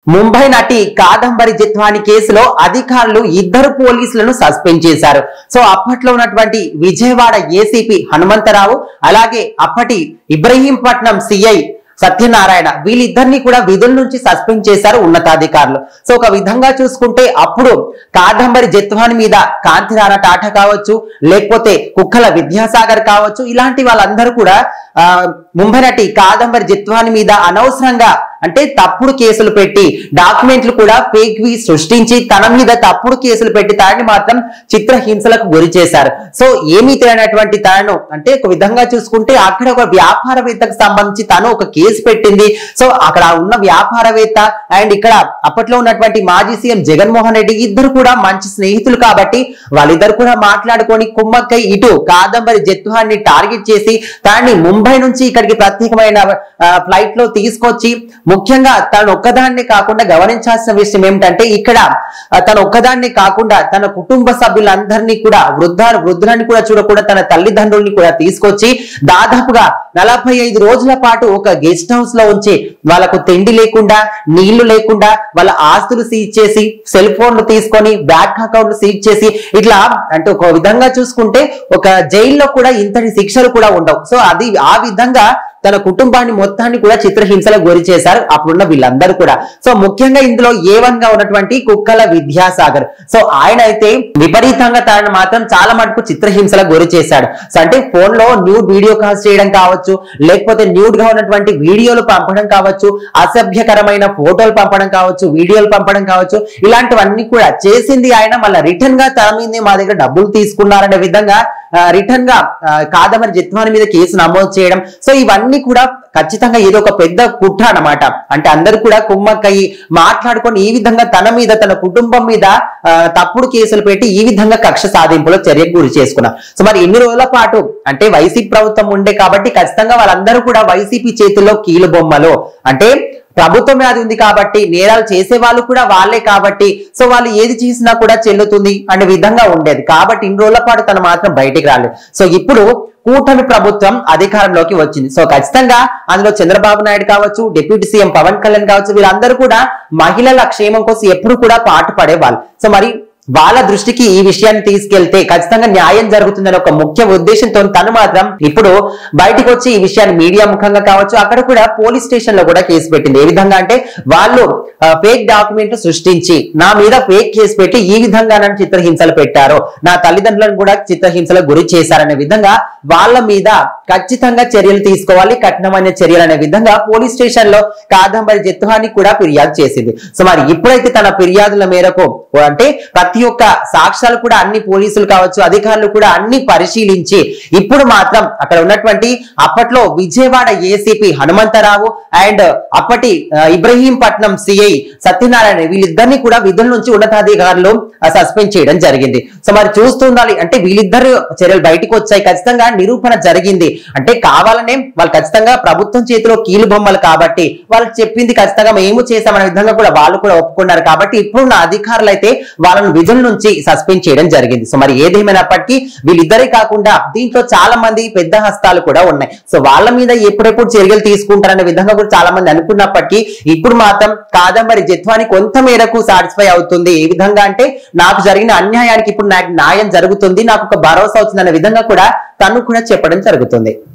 ముంబై నటి కాదంబరి జిత్వాని కేసులో అధికారులు ఇద్దరు పోలీసులను సస్పెండ్ చేశారు సో అప్పట్లో ఉన్నటువంటి విజయవాడ ఏసీపీ హనుమంతరావు అలాగే అప్పటి ఇబ్రహీంపట్నం సిఐ సత్యనారాయణ వీళ్ళిద్దరిని కూడా విధుల నుంచి సస్పెండ్ చేశారు ఉన్నతాధికారులు సో ఒక విధంగా చూసుకుంటే అప్పుడు కాదంబరి జత్వాని మీద కాంతిరాణ టాటా కావచ్చు లేకపోతే కుక్కల విద్యాసాగర్ కావచ్చు ఇలాంటి వాళ్ళందరూ కూడా ఆ, ముంబై నటి కాదంబరి జత్వాని మీద అనవసరంగా అంటే తప్పుడు కేసులు పెట్టి డాక్యుమెంట్లు కూడా ఫేక్ వి సృష్టించి తన మీద తప్పుడు కేసులు పెట్టి తనని మాత్రం చిత్రహింసలకు గురి చేశారు సో ఏమీ తెలియనటువంటి తనను అంటే ఒక విధంగా చూసుకుంటే అక్కడ ఒక వ్యాపారవేత్తకు సంబంధించి తను ఒక కేసు పెట్టింది సో అక్కడ ఉన్న వ్యాపారవేత్త అండ్ ఇక్కడ అప్పట్లో ఉన్నటువంటి మాజీ సీఎం జగన్మోహన్ రెడ్డి ఇద్దరు కూడా మంచి స్నేహితులు కాబట్టి వాళ్ళిద్దరు కూడా మాట్లాడుకొని కుమ్మక్కై ఇటు కాదంబరి జత్వాన్ని టార్గెట్ చేసి తనని ముంబై నుంచి ఇక్కడికి ప్రత్యేకమైన ఫ్లైట్ లో తీసుకొచ్చి ముఖ్యంగా తను ఒక్కదాన్ని కాకుండా గమనించాల్సిన విషయం ఏమిటంటే ఇక్కడ ఆ, తన ఒక్కదాన్ని కాకుండా తన కుటుంబ సభ్యులందరినీ కూడా వృద్ధ వృద్ధులని కూడా చూడకుండా తన తల్లిదండ్రుల్ని కూడా తీసుకొచ్చి దాదాపుగా నలభై ఐదు రోజుల పాటు ఒక గెస్ట్ హౌస్ లో ఉంచి వాళ్ళకు తిండి లేకుండా నీళ్లు లేకుండా వాళ్ళ ఆస్తులు సీజ్ చేసి సెల్ ఫోన్లు తీసుకొని బ్యాంక్ అకౌంట్లు సీజ్ చేసి ఇట్లా అంటే ఒక విధంగా చూసుకుంటే ఒక జైల్లో కూడా ఇంతటి శిక్షలు కూడా ఉండవు సో అది ఆ విధంగా తన కుటుంబాన్ని మొత్తాన్ని కూడా చిత్రహింసలకు గురి చేశారు అప్పుడున్న వీళ్ళందరూ కూడా సో ముఖ్యంగా ఇందులో ఏ వన్ గా ఉన్నటువంటి కుక్కల విద్యాసాగర్ సో ఆయన అయితే విపరీతంగా తనను మాత్రం చాలా మటుకు చిత్రహింసలకు గురి చేశాడు సో అంటే ఫోన్ లో న్యూడ్ వీడియో కాల్స్ చేయడం కావచ్చు లేకపోతే న్యూడ్ గా ఉన్నటువంటి వీడియోలు పంపడం కావచ్చు అసభ్యకరమైన ఫోటోలు పంపడం కావచ్చు వీడియోలు పంపడం కావచ్చు ఇలాంటివన్నీ కూడా చేసింది ఆయన మళ్ళీ రిటర్న్ గా తన మీదే మా దగ్గర డబ్బులు తీసుకున్నారనే విధంగా రిటర్న్ గా ఆ, కాదమరి జిత్వాని మీద కేసు నమోదు చేయడం సో ఇవన్నీ కూడా ఖచ్చితంగా ఏదో ఒక పెద్ద కుట్ర అన్నమాట అంటే అందరూ కూడా కుమ్మక్కయి మాట్లాడుకొని ఈ విధంగా తన మీద తన కుటుంబం మీద ఆ, తప్పుడు కేసులు పెట్టి ఈ విధంగా కక్ష సాధింపులో చర్యకు గురి చేసుకున్నారు సో మరి ఎన్ని రోజుల పాటు అంటే వైసీపీ ప్రభుత్వం ఉండే కాబట్టి ఖచ్చితంగా వాళ్ళందరూ కూడా వైసీపీ చేతుల్లో కీలు బొమ్మలు అంటే ప్రభుత్వమే అది ఉంది కాబట్టి నేరాలు చేసే వాళ్ళు కూడా వాళ్ళే కాబట్టి సో వాళ్ళు ఏది చేసినా కూడా చెల్లుతుంది అనే విధంగా ఉండేది కాబట్టి ఇన్ని రోజుల పాటు తను మాత్రం బయటికి రాలేదు సో ఇప్పుడు కూటమి ప్రభుత్వం అధికారంలోకి వచ్చింది సో ఖచ్చితంగా అందులో చంద్రబాబు నాయుడు కావచ్చు డిప్యూటీ సీఎం పవన్ కళ్యాణ్ కావచ్చు వీళ్ళందరూ కూడా మహిళల క్షేమం కోసం ఎప్పుడు కూడా పాటు పడేవాళ్ళు సో మరి వాళ్ళ దృష్టికి ఈ విషయాన్ని తీసుకెళ్తే ఖచ్చితంగా న్యాయం జరుగుతుందని ఒక ముఖ్య ఉద్దేశంతో తను మాత్రం ఇప్పుడు బయటికి వచ్చి ఈ విషయాన్ని మీడియా ముఖంగా కావచ్చు అక్కడ కూడా పోలీస్ స్టేషన్ లో కూడా కేసు పెట్టింది ఏ విధంగా అంటే వాళ్ళు ఫేక్ డాక్యుమెంట్ సృష్టించి నా మీద ఫేక్ కేసు పెట్టి ఈ విధంగా నన్ను చిత్రహింసలు పెట్టారు నా తల్లిదండ్రులను కూడా చిత్రహింసలకు గురి చేశారనే విధంగా వాళ్ళ మీద ఖచ్చితంగా చర్యలు తీసుకోవాలి కఠినమైన చర్యలు అనే విధంగా పోలీస్ స్టేషన్ లో కాదంబరి జత్వాన్ని కూడా ఫిర్యాదు చేసింది సో మరి ఇప్పుడైతే తన ఫిర్యాదుల మేరకు అంటే ప్రతి ఒక్క సాక్ష్యాలు కూడా అన్ని పోలీసులు కావచ్చు అధికారులు కూడా అన్ని పరిశీలించి ఇప్పుడు మాత్రం అక్కడ ఉన్నటువంటి అప్పట్లో విజయవాడ ఏసీపీ హనుమంతరావు అండ్ అప్పటి ఆ, ఇబ్రహీంపట్నం సిఐ సత్యనారాయణ వీళ్ళిద్దరిని కూడా విధుల నుంచి ఉన్నతాధికారులు సస్పెండ్ చేయడం జరిగింది సో మరి చూస్తుండాలి అంటే వీళ్ళిద్దరు చర్యలు బయటకు వచ్చాయి ఖచ్చితంగా నిరూపణ జరిగింది అంటే కావాలనే వాళ్ళు ఖచ్చితంగా ప్రభుత్వం చేతిలో కీలు బొమ్మలు కాబట్టి వాళ్ళు చెప్పింది ఖచ్చితంగా మేము చేసామనే విధంగా కూడా వాళ్ళు కూడా ఒప్పుకున్నారు కాబట్టి ఇప్పుడున్న అధికారులు అయితే వాళ్ళను విధుల నుంచి సస్పెండ్ చేయడం జరిగింది సో మరి ఏదేమైనప్పటికీ వీళ్ళిద్దరే కాకుండా దీంట్లో చాలా మంది పెద్ద హస్తాలు కూడా ఉన్నాయి సో వాళ్ళ మీద ఎప్పుడెప్పుడు చర్యలు తీసుకుంటారనే విధంగా కూడా చాలా మంది అనుకున్నప్పటికీ ఇప్పుడు మాత్రం కాదంబరి జత్వాని కొంత మేరకు సాటిస్ఫై అవుతుంది ఏ విధంగా అంటే నాకు జరిగిన అన్యాయానికి ఇప్పుడు నాకు న్యాయం జరుగుతుంది నాకు ఒక భరోసా అవుతుంది అనే విధంగా కూడా తను కూడా చెప్పడం జరుగుతుంది